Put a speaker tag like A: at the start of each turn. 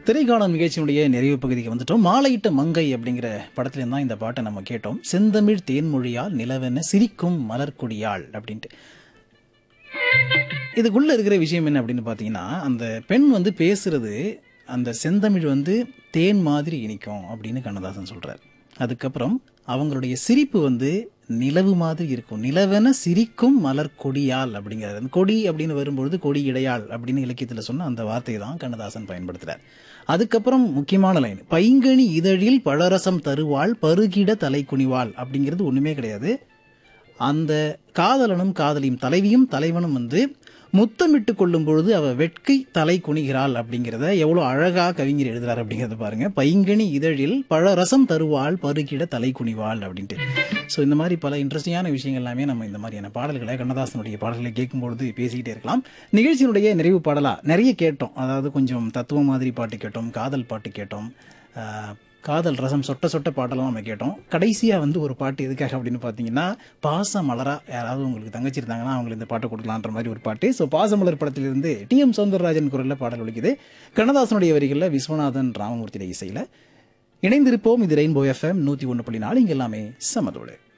A: திரைக்காலம் நிகழ்ச்சியினுடைய நிறைவு பகுதிக்கு வந்துட்டோம் மாலையிட்ட மங்கை அப்படிங்கிற படத்துல தான் இந்த பாட்டை நம்ம கேட்டோம் செந்தமிழ் தேன்மொழியால் நிலவென சிரிக்கும் மலர்கொடியாள் அப்படின்ட்டு இதுக்குள்ள இருக்கிற விஷயம் என்ன அப்படின்னு பார்த்தீங்கன்னா அந்த பெண் வந்து பேசுறது அந்த செந்தமிழ் வந்து தேன் மாதிரி இனிக்கும் அப்படின்னு கண்ணதாசன் சொல்றார் அதுக்கப்புறம் அவங்களுடைய சிரிப்பு வந்து நிலவு மாதிரி இருக்கும் நிலவென சிரிக்கும் மலர் கொடியால் அப்படிங்கிறது அந்த கொடி அப்படின்னு வரும்பொழுது கொடி இடையாள் அப்படின்னு இலக்கியத்தில் சொன்ன அந்த வார்த்தையை தான் கண்ணதாசன் பயன்படுத்துறார் அதுக்கப்புறம் முக்கியமான லைன் பைங்கனி இதழில் பழரசம் தருவாள் பருகிட தலை குனிவாள் அப்படிங்கிறது ஒண்ணுமே கிடையாது அந்த காதலனும் காதலியும் தலைவியும் தலைவனும் வந்து முத்தமிட்டு கொள்ளும் பொழுது அவ வெட்கை தலை குனிகிறாள் அப்படிங்கிறத எவ்வளோ அழகா கவிஞர் எழுதுறாரு அப்படிங்கிறத பாருங்க பைங்கனி இதழில் பழரசம் தருவாள் பருகிட தலை குனிவாள் அப்படின்ட்டு ஸோ இந்த மாதிரி பல இன்ட்ரெஸ்டிங்கான விஷயங்கள் எல்லாமே நம்ம இந்த மாதிரியான பாடல்களை கண்ணதாசனுடைய பாடல்களை கேட்கும்பொழுது பேசிக்கிட்டே இருக்கலாம் நிகழ்ச்சியினுடைய நிறைவு பாடலா நிறைய கேட்டோம் அதாவது கொஞ்சம் தத்துவ மாதிரி பாட்டு கேட்டோம் காதல் பாட்டு கேட்டோம் ஆஹ், காதல் ரசம் சொட்ட சொட்ட பாட்டெல்லாம் நம்ம கேட்டோம் கடைசியாக வந்து ஒரு பாட்டு எதுக்காக அப்படின்னு பார்த்தீங்கன்னா பாச மலரா யாராவது உங்களுக்கு தங்கச்சி இருந்தாங்கன்னா அவங்களுக்கு இந்த பாட்டை கொடுக்கலான்ற மாதிரி ஒரு பாட்டு ஸோ பாசமலர் படத்திலிருந்து டி எம் சௌந்தரராஜன் குரலில் பாடல் ஒலிக்குது கண்ணதாசனுடைய வரிகளில் விஸ்வநாதன் ராமமூர்த்தியுடைய இசையில் இணைந்திருப்போம் இது ரெயின்போ எஃப்எம் நூற்றி ஒன்று புள்ளி நாலு இங்கே எல்லாமே சமதோடு